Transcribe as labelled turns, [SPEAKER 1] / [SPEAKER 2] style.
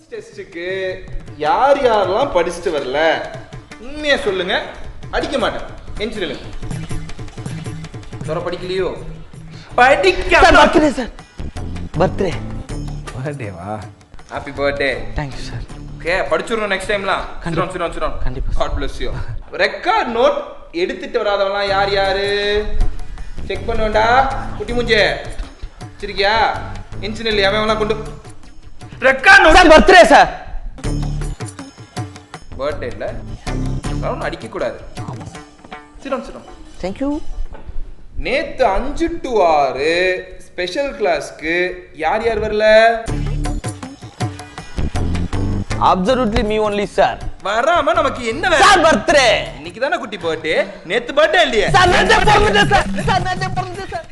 [SPEAKER 1] டெஸ்ட்டுக்கு யார் யாரெல்லாம் படிச்சுட்டு வரல உண்மையா சொல்லுங்க அடிக்க மாட்டேன் எஞ்சி நில்லுங்க துற படிக்கலையோ படிக்க
[SPEAKER 2] சார் பர்த்டே சார் பர்த்டே
[SPEAKER 3] பர்த்டேவா
[SPEAKER 1] happy birthday
[SPEAKER 2] thank you sir
[SPEAKER 1] okay படிச்சிடணும் நெக்ஸ்ட் டைம்லாம் சிரோன் சிரோன் சிரோன்
[SPEAKER 2] கண்டிப்பா.
[SPEAKER 1] God bless you record note எடுத்துட்டு வராதவங்களாம் யார் யாரு செக் பண்ணுவேண்டா குட்டி மூஞ்சே வச்சிருக்கியா இன்ஜினியர் எவன் கொண்டு record note
[SPEAKER 2] sir birthday sir
[SPEAKER 1] birthday இல்ல அதனால அடிக்க கூடாது சிரோன் சிரோன்
[SPEAKER 2] தேங்க்யூ
[SPEAKER 1] நேத்து அஞ்சு டு ஆறு ஸ்பெஷல் கிளாஸ்க்கு யார் யார் வரல
[SPEAKER 2] அப்சல்யூட்லி மீ ஒன்லி சார்
[SPEAKER 1] வராம நமக்கு என்ன வேலை
[SPEAKER 2] சார் பர்த்டே
[SPEAKER 1] இன்னைக்கு தானே குட்டி பர்த்டே நேத்து பர்த்டே இல்லையே
[SPEAKER 2] சார் நான் பிறந்துட்டேன் சார் சார் நான் பிறந்துட்டேன் சார்